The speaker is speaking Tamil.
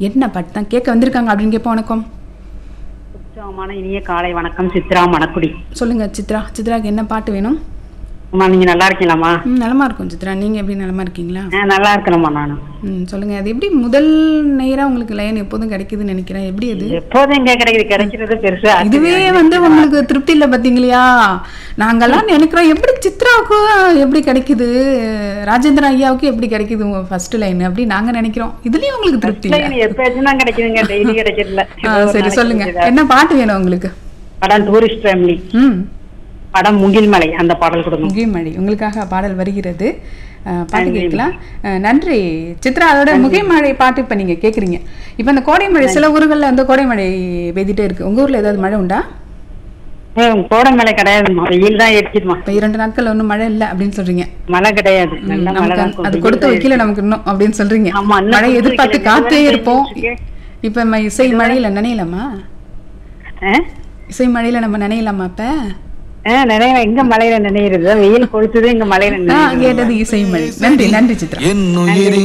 என்ன பாட்டு தான் கேட்க வந்திருக்காங்க அப்படின்னு கேட்போம் வணக்கம் உற்சாகமான இனிய காலை வணக்கம் சித்ரா மணக்குடி சொல்லுங்க சித்ரா சித்ராக்கு என்ன பாட்டு வேணும் அம்மா நீங்க நல்லா இருக்கீங்களாம்மா ம் நலமா இருக்கும் சித்ரா நீங்க எப்படி நலமா இருக்கீங்களா ஆ, நல்லா இருக்கிறேம்மா நானும் ம் சொல்லுங்க அது எப்படி முதல் நேரா உங்களுக்கு லைன் எப்போதும் கிடைக்குதுன்னு நினைக்கிறேன் எப்படி அது எப்போதும் எங்க கிடைக்குது கிடைக்கிறது பெருசா இதுவே வந்து உங்களுக்கு திருப்தி இல்லை பார்த்தீங்களா நாங்கெல்லாம் நினைக்கிறோம் எப்படி சித்ராவுக்கு எப்படி கிடைக்குது ராஜேந்திர ஐயாவுக்கு எப்படி கிடைக்குது உங்க ஃபர்ஸ்ட் லைன் அப்படி நாங்க நினைக்கிறோம் இதுலயும் உங்களுக்கு திருப்தி இல்லை எப்பயாச்சும் தான் கிடைக்குதுங்க டெய்லி கிடைக்கிறதுல ஆ, சரி சொல்லுங்க என்ன பாட்டு வேணும் உங்களுக்கு படம் டூரிஸ்ட் ஃபேமிலி ம் படம் முகில்மலை அந்த பாடல் கொடுங்க முகிமழி உங்களுக்காக பாடல் வருகிறது அஹ், பாட்டு கேட்கலாம் அஹ், நன்றி சித்ரா அதோட முகிமழை பாட்டு இப்போ நீங்கள் கேட்குறீங்க இப்போ இந்த கோடை மழை சில ஊர்களில் வந்து கோடை மழை பெய்துட்டே இருக்கு உங்கள் ஊரில் ஏதாவது மழை உண்டா ஏ, கோடை மலை கிடையாதும்மா வெயில் தான் எடுக்குதுமா இப்போ இரண்டு நாட்கள் ஒன்றும் மழை இல்லை அப்படின்னு சொல்றீங்க மழை கிடையாது நல்ல மழை நமக்கு தான் அது கொடுத்து வைக்கல நமக்கு இன்னும் அப்படின்னு சொல்றீங்க ஆமா, இன்னும் மழை கொடுத்து எதிர்பார்த்து வைக்கல. காத்தே இதுவரை இருப்போம் பேசிட்டு இப்ப நம்ம இசை மழையில நினையலாமா ஆ? இசை மழையில நம்ம நினையலாமா அப்ப ஆ, நினைவு எங்க மலையில நினைறது வெயில் கொளுத்துது இங்க மலையில நான் நினைவு கேட்டது இசை மழை நன்றி நன்றி சித்ரா என் உயிரின்